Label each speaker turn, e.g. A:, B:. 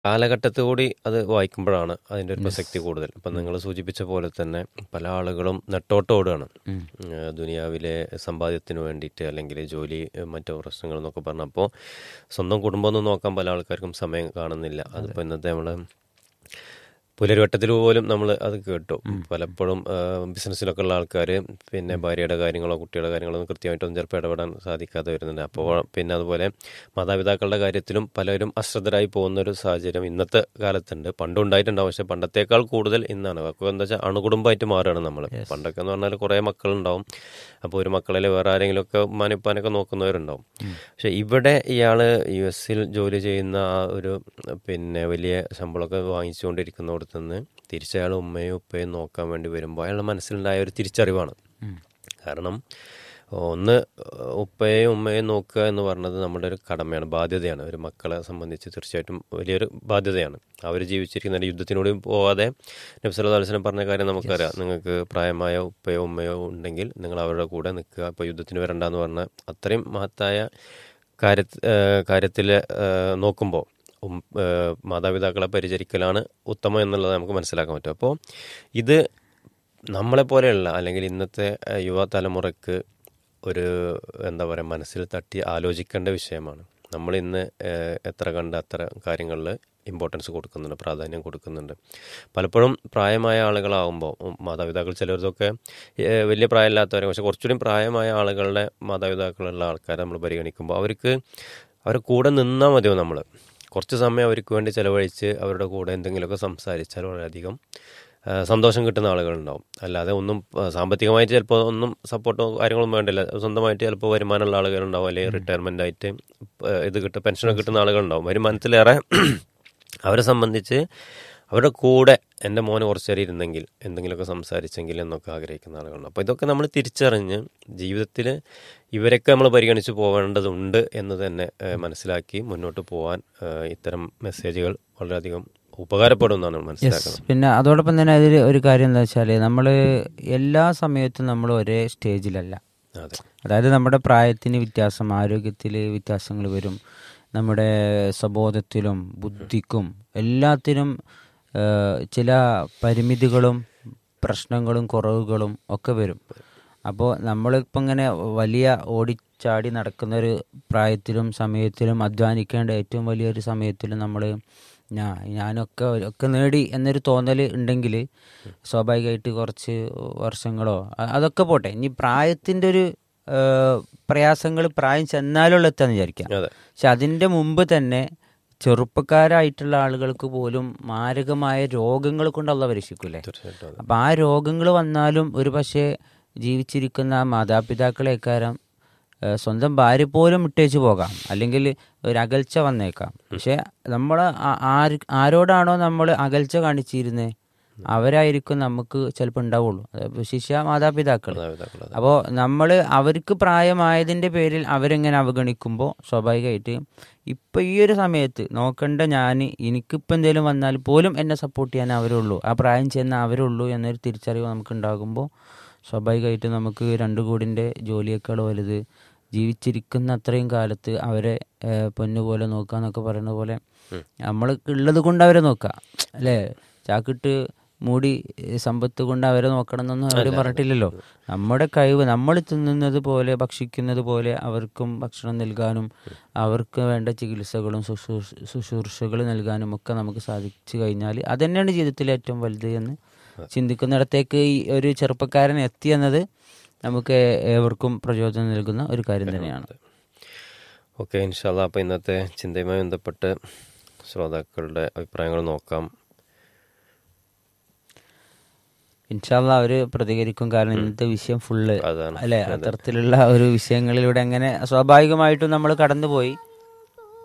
A: കാലഘട്ടത്തിൽ കൂടി അത് വായിക്കുമ്പോഴാണ് അതിൻ്റെ ഒരു പ്രസക്തി കൂടുതൽ ഇപ്പം നിങ്ങൾ സൂചിപ്പിച്ച പോലെ തന്നെ പല ആളുകളും നെട്ടോട്ടോടുകയാണ് ഏഹ് ദുനിയാവിലെ സമ്പാദ്യത്തിന് വേണ്ടിയിട്ട് അല്ലെങ്കിൽ ജോലി ഏഹ് മറ്റു പ്രശ്നങ്ങൾ എന്നൊക്കെ പറഞ്ഞപ്പോൾ സ്വന്തം കുടുംബം ഒന്നും നോക്കാൻ പല ആൾക്കാർക്കും സമയം കാണുന്നില്ല അതിപ്പോൾ ഇന്നത്തെ നമ്മൾ പുലരുവട്ടത്തിൽ പോലും നമ്മൾ അത് കേട്ടു പലപ്പോഴും ഏഹ് ബിസിനസ്സിലൊക്കെ ഉള്ള ആൾക്കാർ പിന്നെ ഭാര്യയുടെ കാര്യങ്ങളോ കുട്ടിയുടെ കാര്യങ്ങളോ ഒന്നും കൃത്യമായിട്ടൊന്നും ചിലപ്പോൾ ഇടപെടാൻ സാധിക്കാതെ വരുന്നുണ്ട് അപ്പോൾ പിന്നെ അതുപോലെ മാതാപിതാക്കളുടെ കാര്യത്തിലും പലരും അശ്രദ്ധരായി പോകുന്ന ഒരു സാഹചര്യം ഇന്നത്തെ കാലത്തുണ്ട് പണ്ടും ഉണ്ടായിട്ടുണ്ടാവും പക്ഷെ പണ്ടത്തേക്കാൾ കൂടുതൽ ഇന്നാണ് അപ്പോൾ എന്താ വെച്ചാൽ അണുകുടുംബമായിട്ട് മാറുകയാണ് നമ്മൾ പണ്ടൊക്കെ എന്ന് പറഞ്ഞാൽ കുറേ മക്കളുണ്ടാവും അപ്പോൾ ഒരു മക്കളിൽ വേറെ ആരെങ്കിലുമൊക്കെ ഉമ്മാനിപ്പാനൊക്കെ നോക്കുന്നവരുണ്ടാവും പക്ഷെ ഇവിടെ ഇയാൾ യു എസിൽ ജോലി ചെയ്യുന്ന ആ ഒരു പിന്നെ വലിയ ശമ്പളമൊക്കെ വാങ്ങിച്ചുകൊണ്ടിരിക്കുന്നിടത്ത് നിന്ന് തിരിച്ചയാൾ ഉമ്മയും ഉപ്പയും നോക്കാൻ വേണ്ടി വരുമ്പോൾ അയാളുടെ മനസ്സിലുണ്ടായ ഒരു തിരിച്ചറിവാണ് കാരണം ഒന്ന് ഉപ്പയെയും ഉമ്മയെയും നോക്കുക എന്ന് പറഞ്ഞത് നമ്മുടെ ഒരു കടമയാണ് ബാധ്യതയാണ് ഒരു മക്കളെ സംബന്ധിച്ച് തീർച്ചയായിട്ടും വലിയൊരു ബാധ്യതയാണ് അവർ ജീവിച്ചിരിക്കുന്ന യുദ്ധത്തിനോട് പോവാതെ നബ്സല്ലാ അലിസ്ലം പറഞ്ഞ കാര്യം നമുക്കറിയാം നിങ്ങൾക്ക് പ്രായമായ ഉപ്പയോ ഉമ്മയോ ഉണ്ടെങ്കിൽ നിങ്ങൾ അവരുടെ കൂടെ നിൽക്കുക ഇപ്പോൾ യുദ്ധത്തിന് വരണ്ടെന്ന് പറഞ്ഞ അത്രയും മഹത്തായ കാര്യ കാര്യത്തിൽ നോക്കുമ്പോൾ ഉം, ഏഹ് മാതാപിതാക്കളെ പരിചരിക്കലാണ് ഉത്തമം എന്നുള്ളത് നമുക്ക് മനസ്സിലാക്കാൻ പറ്റും അപ്പോൾ ഇത് നമ്മളെ പോലെയുള്ള അല്ലെങ്കിൽ ഇന്നത്തെ ഏഹ്, യുവ തലമുറയ്ക്ക് ഒരു എന്താ പറയുക മനസ്സിൽ തട്ടി ആലോചിക്കേണ്ട വിഷയമാണ് നമ്മൾ ഇന്ന് ഏഹ്, എത്ര കണ്ട് അത്ര കാര്യങ്ങളിൽ ഇമ്പോർട്ടൻസ് കൊടുക്കുന്നുണ്ട് പ്രാധാന്യം കൊടുക്കുന്നുണ്ട് പലപ്പോഴും പ്രായമായ ആളുകളാകുമ്പോൾ ഉം, മാതാപിതാക്കൾ ചിലർക്കൊക്കെ ഏഹ്, വലിയ പ്രായമില്ലാത്തവരെ പക്ഷെ കുറച്ചുകൂടി പ്രായമായ ആളുകളുടെ മാതാപിതാക്കളുള്ള ആൾക്കാരെ നമ്മൾ പരിഗണിക്കുമ്പോൾ അവർക്ക് അവരുടെ കൂടെ നിന്നാൽ മതിയോ നമ്മൾ കുറച്ച് സമയം അവർക്ക് വേണ്ടി ചിലവഴിച്ച് അവരുടെ കൂടെ എന്തെങ്കിലുമൊക്കെ സംസാരിച്ചാൽ വളരെയധികം ആ, സന്തോഷം കിട്ടുന്ന ആളുകളുണ്ടാവും അല്ലാതെ ഒന്നും ആ, സാമ്പത്തികമായിട്ട് ചിലപ്പോൾ ഒന്നും സപ്പോർട്ടോ കാര്യങ്ങളൊന്നും വേണ്ടില്ല സ്വന്തമായിട്ട് ചിലപ്പോൾ വരുമാനമുള്ള ആളുകളുണ്ടാവും അല്ലെങ്കിൽ റിട്ടയർമെൻ്റ് ആയിട്ട് ആ, ഇത് കിട്ടും പെൻഷനൊക്കെ കിട്ടുന്ന ആളുകളുണ്ടാവും വരുമാനത്തിലേറെ അവരെ സംബന്ധിച്ച് അവരുടെ കൂടെ എൻ്റെ മോന് കുറച്ച് നേരം ഇരുന്നെങ്കിൽ എന്തെങ്കിലുമൊക്കെ സംസാരിച്ചെങ്കിൽ എന്നൊക്കെ ആഗ്രഹിക്കുന്ന ആളുകളുണ്ട് അപ്പോൾ ഇതൊക്കെ നമ്മൾ തിരിച്ചറിഞ്ഞ് ജീവിതത്തിൽ ഇവരൊക്കെ നമ്മൾ പരിഗണിച്ച് പോവേണ്ടതുണ്ട് എന്ന് തന്നെ ഏഹ്, മനസ്സിലാക്കി മുന്നോട്ട് പോകാൻ ഏഹ്, ഇത്തരം മെസ്സേജുകൾ വളരെയധികം ഉപകാരപ്പെടുമെന്നാണ് മനസ്സിലാക്കുന്നത്
B: പിന്നെ അതോടൊപ്പം തന്നെ അതിൽ ഒരു കാര്യം എന്താ വെച്ചാൽ നമ്മൾ എല്ലാ സമയത്തും നമ്മൾ ഒരേ സ്റ്റേജിലല്ല
A: അതെ
B: അതായത് നമ്മുടെ പ്രായത്തിന് വ്യത്യാസം ആരോഗ്യത്തിൽ വ്യത്യാസങ്ങൾ വരും നമ്മുടെ സ്വബോധത്തിലും ബുദ്ധിക്കും എല്ലാത്തിനും ആ, ചില പരിമിതികളും പ്രശ്നങ്ങളും കുറവുകളും ഒക്കെ വരും അപ്പോൾ നമ്മളിപ്പോൾ ഇങ്ങനെ വലിയ ഓടിച്ചാടി നടക്കുന്ന ഒരു പ്രായത്തിലും സമയത്തിലും അധ്വാനിക്കേണ്ട ഏറ്റവും വലിയൊരു സമയത്തിലും നമ്മൾ ഞാ ഞാനൊക്കെ ഒക്കെ നേടി എന്നൊരു തോന്നൽ ഉണ്ടെങ്കിൽ സ്വാഭാവികമായിട്ട് കുറച്ച് വർഷങ്ങളോ അ- അതൊക്കെ പോട്ടെ ഇനി പ്രായത്തിൻ്റെ ഒരു പ്രയാസങ്ങൾ പ്രായം ചെന്നാലുള്ള എത്താന്ന് വിചാരിക്കാം
A: അതെ
B: പക്ഷെ അതിൻ്റെ മുമ്പ് തന്നെ ചെറുപ്പക്കാരായിട്ടുള്ള ആളുകൾക്ക് പോലും മാരകമായ രോഗങ്ങൾ കൊണ്ടുള്ള പരീക്ഷിക്കൂലേ
A: തീർച്ചയായിട്ടും അതെ
B: അപ്പം ആ രോഗങ്ങൾ വന്നാലും ഒരു പക്ഷേ ജീവിച്ചിരിക്കുന്ന ആ മാതാപിതാക്കളെക്കാരം ഏഹ്, സ്വന്തം ഭാര്യ പോലും ഇട്ടേച്ച് പോകാം അല്ലെങ്കിൽ ഒരു അകൽച്ച വന്നേക്കാം പക്ഷെ നമ്മൾ ആര് ആരോടാണോ നമ്മൾ അകൽച്ച കാണിച്ചിരുന്നത് അവരായിരിക്കും നമുക്ക് ചിലപ്പോൾ ഉണ്ടാവുള്ളൂ അതായത് ശിഷ്യ മാതാപിതാക്കൾ
A: മാതാപിതാക്കൾ അതെ
B: അപ്പോൾ നമ്മൾ അവർക്ക് പ്രായമായതിൻ്റെ പേരിൽ അവരെങ്ങനെ അവഗണിക്കുമ്പോൾ സ്വാഭാവികമായിട്ട് ഇപ്പം ഈ ഒരു സമയത്ത് നോക്കേണ്ട ഞാൻ എനിക്കിപ്പോൾ എന്തെങ്കിലും വന്നാൽ പോലും എന്നെ സപ്പോർട്ട് ചെയ്യാൻ അവരുള്ളൂ ആ പ്രായം ചെന്ന അവരുള്ളൂ എന്നൊരു തിരിച്ചറിവ് നമുക്ക് ഉണ്ടാകുമ്പോൾ സ്വാഭാവികമായിട്ട് നമുക്ക് രണ്ട് കൂടിൻ്റെ ജോലിയേക്കാൾ വലുത് ജീവിച്ചിരിക്കുന്ന അത്രയും കാലത്ത് അവരെ ഏഹ്, പൊന്നുപോലെ നോക്കുക എന്നൊക്കെ പറയുന്ന പോലെ നമ്മൾ ഉള്ളത് കൊണ്ട് അവരെ നോക്കുക അല്ലേ ചാക്കിട്ട് മൂടി ഏഹ്, സമ്പത്ത് കൊണ്ട് അവരെ നോക്കണം എന്നൊന്നും ആരും പറഞ്ഞിട്ടില്ലല്ലോ നമ്മുടെ കഴിവ് നമ്മൾ തിന്നുന്നത് പോലെ ഭക്ഷിക്കുന്നത് പോലെ അവർക്കും ഭക്ഷണം നൽകാനും അവർക്ക് വേണ്ട ചികിത്സകളും ശുശ്രൂഷ ശുശ്രൂഷകൾ നൽകാനും ഒക്കെ നമുക്ക് സാധിച്ചു കഴിഞ്ഞാൽ അതുതന്നെയാണ് ജീവിതത്തിലെ ഏറ്റവും വലുത് എന്ന് ചിന്തിക്കുന്നിടത്തേക്ക് ഈ ഒരു ചെറുപ്പക്കാരൻ എത്തി എന്നത് നമുക്ക് ഏവർക്കും പ്രചോദനം നൽകുന്ന ഒരു കാര്യം തന്നെയാണ്
A: ഓക്കെ ഇൻഷാല്ല അപ്പോൾ ഇന്നത്തെ ചിന്തയുമായി ബന്ധപ്പെട്ട് ശ്രോതാക്കളുടെ അഭിപ്രായങ്ങൾ നോക്കാം
B: ഇൻഷാല്ല അവര് പ്രതികരിക്കും കാരണം ഇന്നത്തെ വിഷയം ഫുള്ള്
A: അതാണ്
B: അല്ലെ അത്തരത്തിലുള്ള ഒരു വിഷയങ്ങളിലൂടെ അങ്ങനെ സ്വാഭാവികമായിട്ടും നമ്മൾ കടന്നുപോയി